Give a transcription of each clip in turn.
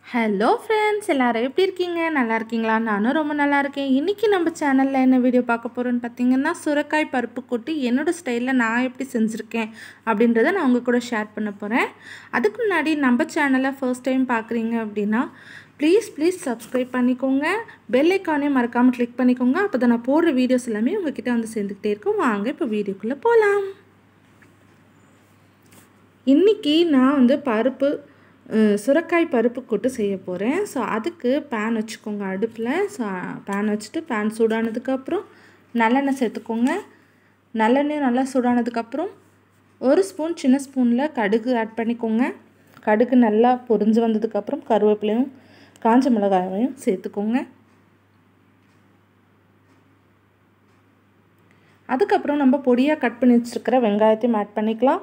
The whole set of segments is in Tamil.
ஹலோ ஃப்ரெண்ட்ஸ் எல்லாரும் எப்படி இருக்கீங்க நல்லா இருக்கீங்களா நானும் ரொம்ப நல்லா இருக்கேன் இன்றைக்கி நம்ம சேனலில் என்ன வீடியோ பார்க்க போகிறோன்னு பார்த்தீங்கன்னா சுரக்காய் பருப்பு கொட்டி என்னோடய ஸ்டைலில் நான் எப்படி செஞ்சுருக்கேன் அப்படின்றத நான் உங்கள் கூட ஷேர் பண்ண போகிறேன் அதுக்கு முன்னாடி நம்ம சேனலை ஃபர்ஸ்ட் டைம் பார்க்குறீங்க அப்படின்னா ப்ளீஸ் ப்ளீஸ் சப்ஸ்கிரைப் பண்ணிக்கோங்க பெல் ஐக்கானே மறக்காமல் கிளிக் பண்ணிக்கோங்க அப்போ தான் நான் போடுற வீடியோஸ் எல்லாமே உங்ககிட்ட வந்து சேர்ந்துக்கிட்டே இருக்கும் வாங்க இப்போ வீடியோக்குள்ளே போகலாம் இன்றைக்கி நான் வந்து பருப்பு அஹ், சுரக்காய் பருப்பு கூட்டு செய்ய போகிறேன் ஸோ அதுக்கு பேன் வச்சுக்கோங்க அடுப்பில் ஸோ பேன் வச்சுட்டு பேன் சூடானதுக்கப்புறம் நல்லெண்ணெய் சேர்த்துக்கோங்க நல்லெண்ணெய் நல்லா சூடானதுக்கப்புறம் ஒரு ஸ்பூன் சின்ன ஸ்பூனில் கடுகு ஆட் பண்ணிக்கோங்க கடுகு நல்லா பொரிஞ்சு வந்ததுக்கப்புறம் கருவேப்பிலையும் காஞ்ச மிளகாயையும் சேர்த்துக்கோங்க அதுக்கப்புறம் நம்ம பொடியாக கட் பண்ணி வச்சுருக்கிற வெங்காயத்தையும் ஆட் பண்ணிக்கலாம்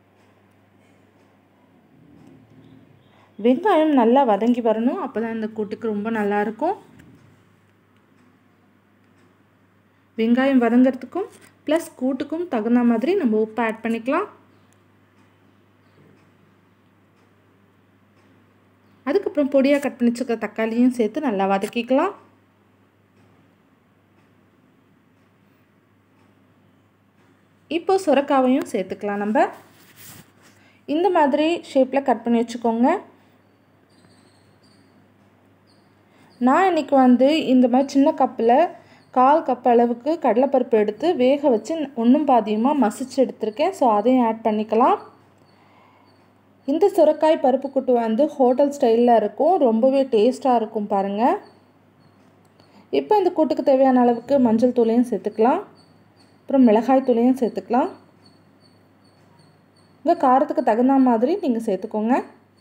வெங்காயம் நல்லா வதங்கி வரணும் அப்போ தான் இந்த கூட்டுக்கு ரொம்ப நல்லாயிருக்கும் வெங்காயம் வதங்கிறதுக்கும் ப்ளஸ் கூட்டுக்கும் தகுந்த மாதிரி நம்ம உப்பு ஆட் பண்ணிக்கலாம் அதுக்கப்புறம் பொடியாக கட் பண்ணி வச்சுருக்க தக்காளியும் சேர்த்து நல்லா வதக்கிக்கலாம் இப்போ சுரக்காவையும் சேர்த்துக்கலாம் நம்ம இந்த மாதிரி ஷேப்பில் கட் பண்ணி வச்சுக்கோங்க நான் இன்றைக்கி வந்து இந்த மாதிரி சின்ன கப்பில் கால் கப் அளவுக்கு கடலைப்பருப்பு எடுத்து வேக வச்சு ஒன்றும் பாதியமாக மசிச்சு எடுத்திருக்கேன் ஸோ அதையும் ஆட் பண்ணிக்கலாம் இந்த சுரக்காய் பருப்பு கூட்டு வந்து ஹோட்டல் ஸ்டைலில் இருக்கும் ரொம்பவே டேஸ்ட்டாக இருக்கும் பாருங்கள் இப்போ இந்த கூட்டுக்கு தேவையான அளவுக்கு மஞ்சள் தூளையும் சேர்த்துக்கலாம் அப்புறம் மிளகாய் தூளையும் சேர்த்துக்கலாம் உங்கள் காரத்துக்கு தகுந்த மாதிரி நீங்கள் சேர்த்துக்கோங்க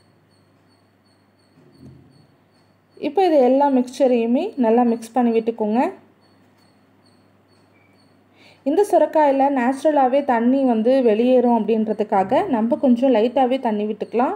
இப்போ இது எல்லா மிக்சரையுமே நல்லா மிக்ஸ் பண்ணி விட்டுக்கோங்க இந்த சுரக்காயில் நேச்சுரலாகவே தண்ணி வந்து வெளியேறும் அப்படின்றதுக்காக நம்ம கொஞ்சம் லைட்டாகவே தண்ணி விட்டுக்கலாம்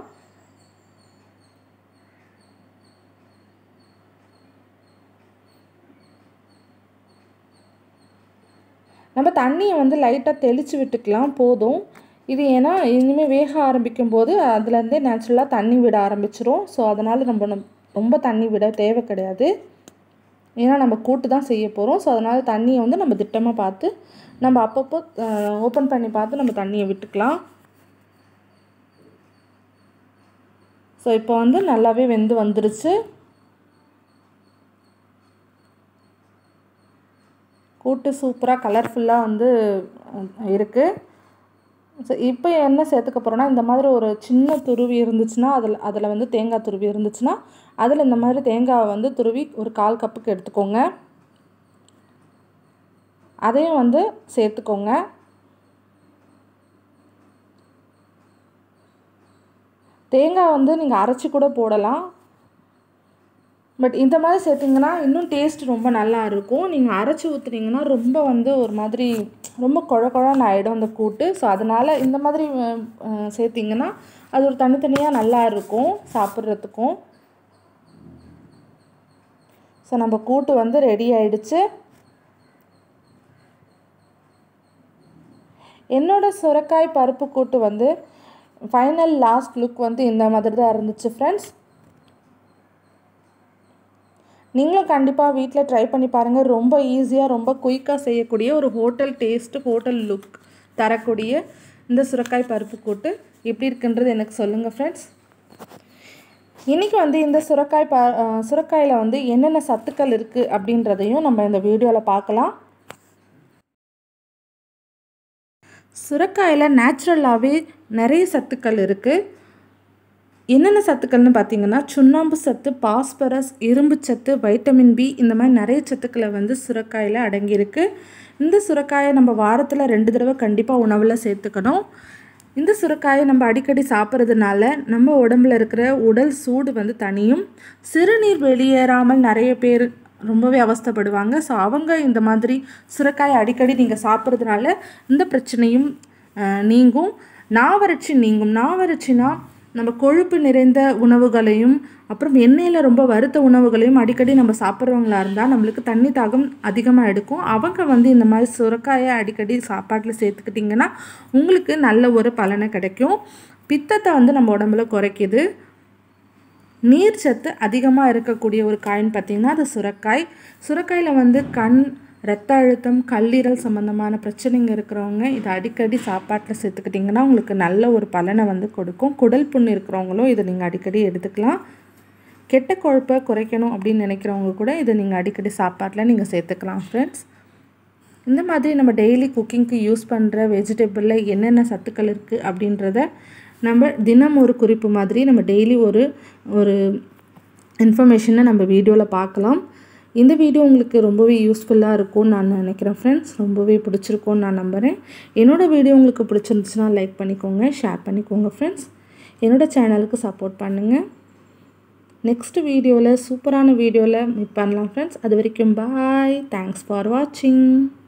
நம்ம தண்ணியை வந்து லைட்டாக தெளித்து விட்டுக்கலாம் போதும் இது ஏன்னா இனிமேல் வேக ஆரம்பிக்கும் போது அதுலேருந்தே நேச்சுரலாக தண்ணி விட ஆரம்பிச்சிரும் ஸோ அதனால் நம்ம நம்- ரொம்ப தண்ணி விட தேவை கிடையாது ஏன்னா நம்ம கூட்டு தான் செய்ய போகிறோம் ஸோ அதனால் தண்ணியை வந்து நம்ம திட்டமாக பார்த்து நம்ம அப்பப்போ ஓப்பன் பண்ணி பார்த்து நம்ம தண்ணியை விட்டுக்கலாம் ஸோ இப்போ வந்து நல்லாவே வெந்து வந்துருச்சு கூட்டு சூப்பராக கலர்ஃபுல்லாக வந்து இருக்குது ஸோ இப்போ என்ன சேர்த்துக்க போகிறோன்னா இந்த மாதிரி ஒரு சின்ன துருவி இருந்துச்சுன்னா அதில் அதில் வந்து தேங்காய் துருவி இருந்துச்சுன்னா அதில் இந்த மாதிரி தேங்காவை வந்து துருவி ஒரு கால் கப்புக்கு எடுத்துக்கோங்க அதையும் வந்து சேர்த்துக்கோங்க தேங்காய் வந்து நீங்கள் அரைச்சி கூட போடலாம் பட் இந்த மாதிரி சேர்த்திங்கன்னா இன்னும் டேஸ்ட் ரொம்ப நல்லா இருக்கும் நீங்கள் அரைச்சி ஊற்றுனீங்கன்னா ரொம்ப வந்து ஒரு மாதிரி ரொம்ப குழ குழன்னு ஆகிடும் அந்த கூட்டு ஸோ அதனால் இந்த மாதிரி அஹ், அஹ், சேர்த்திங்கன்னா அது ஒரு தனித்தனியாக நல்லா இருக்கும் சாப்பிட்றதுக்கும் ஸோ நம்ம கூட்டு வந்து ரெடி ஆயிடுச்சு என்னோட சுரக்காய் பருப்பு கூட்டு வந்து ஃபைனல் லாஸ்ட் லுக் வந்து இந்த மாதிரி தான் இருந்துச்சு ஃப்ரெண்ட்ஸ் நீங்களும் கண்டிப்பாக வீட்டில் ட்ரை பண்ணி பாருங்கள் ரொம்ப ஈஸியாக ரொம்ப குயிக்காக செய்யக்கூடிய ஒரு ஹோட்டல் டேஸ்ட்டு ஹோட்டல் லுக் தரக்கூடிய இந்த சுரக்காய் பருப்பு கூட்டு எப்படி இருக்குன்றது எனக்கு சொல்லுங்கள் ஃப்ரெண்ட்ஸ் இன்றைக்கி வந்து இந்த சுரக்காய் ப அஹ் சுரக்காயில் வந்து என்னென்ன சத்துக்கள் இருக்குது அப்படின்றதையும் நம்ம இந்த வீடியோவில் பார்க்கலாம் சுரக்காயில் நேச்சுரலாகவே நிறைய சத்துக்கள் இருக்குது என்னென்ன சத்துக்கள்னு பார்த்தீங்கன்னா சுண்ணாம்பு சத்து பாஸ்பரஸ் இரும்பு சத்து வைட்டமின் பி இந்த மாதிரி நிறைய சத்துக்களை வந்து சுரக்காயில் அடங்கியிருக்கு இந்த சுரக்காயை நம்ம வாரத்தில் ரெண்டு தடவை கண்டிப்பாக உணவில் சேர்த்துக்கணும் இந்த சுரக்காயை நம்ம அடிக்கடி சாப்பிட்றதுனால நம்ம உடம்புல இருக்கிற உடல் சூடு வந்து தனியும் சிறுநீர் வெளியேறாமல் நிறைய பேர் ரொம்பவே அவஸ்தைப்படுவாங்க ஸோ அவங்க இந்த மாதிரி சுரக்காயை அடிக்கடி நீங்கள் சாப்பிட்றதுனால இந்த பிரச்சனையும் அஹ், நீங்கும் நாவறட்சி நீங்கும் நாவறட்சினா நம்ம கொழுப்பு நிறைந்த உணவுகளையும் அப்புறம் எண்ணெயில் ரொம்ப வறுத்த உணவுகளையும் அடிக்கடி நம்ம சாப்பிட்றவங்களா இருந்தால் நம்மளுக்கு தண்ணி தாகம் அதிகமாக எடுக்கும் அவங்க வந்து இந்த மாதிரி சுரக்காயை அடிக்கடி சாப்பாட்டில் சேர்த்துக்கிட்டிங்கன்னா உங்களுக்கு நல்ல ஒரு பலனை கிடைக்கும் பித்தத்தை வந்து நம்ம உடம்புல குறைக்குது நீர் சத்து அதிகமாக இருக்கக்கூடிய ஒரு காய்ன்னு பார்த்திங்கன்னா அது சுரக்காய் சுரக்காயில் வந்து கண் ரத்த அழுத்தம் கல்லீரல் சம்மந்தமான பிரச்சனைங்க இருக்கிறவங்க இதை அடிக்கடி சாப்பாட்டில் சேர்த்துக்கிட்டிங்கன்னா உங்களுக்கு நல்ல ஒரு பலனை வந்து கொடுக்கும் குடல் புண்ணு இருக்கிறவங்களும் இதை நீங்கள் அடிக்கடி எடுத்துக்கலாம் கெட்ட கொழுப்பை குறைக்கணும் அப்படின்னு நினைக்கிறவங்க கூட இதை நீங்கள் அடிக்கடி சாப்பாட்டில் நீங்கள் சேர்த்துக்கலாம் ஃப்ரெண்ட்ஸ் இந்த மாதிரி நம்ம டெய்லி குக்கிங்க்கு யூஸ் பண்ணுற வெஜிடபிளில் என்னென்ன சத்துக்கள் இருக்குது அப்படின்றத நம்ம தினம் ஒரு குறிப்பு மாதிரி நம்ம டெய்லி ஒரு ஒரு இன்ஃபர்மேஷனை நம்ம வீடியோவில் பார்க்கலாம் இந்த வீடியோ உங்களுக்கு ரொம்பவே யூஸ்ஃபுல்லாக இருக்கும்னு நான் நினைக்கிறேன் ஃப்ரெண்ட்ஸ் ரொம்பவே பிடிச்சிருக்கும்னு நான் நம்புகிறேன் என்னோடய வீடியோ உங்களுக்கு பிடிச்சிருந்துச்சுன்னா லைக் பண்ணிக்கோங்க ஷேர் பண்ணிக்கோங்க ஃப்ரெண்ட்ஸ் என்னோடய சேனலுக்கு சப்போர்ட் பண்ணுங்கள் நெக்ஸ்ட் வீடியோவில் சூப்பரான வீடியோவில் மீட் பண்ணலாம் ஃப்ரெண்ட்ஸ் அது வரைக்கும் பாய் தேங்க்ஸ் ஃபார் வாட்சிங்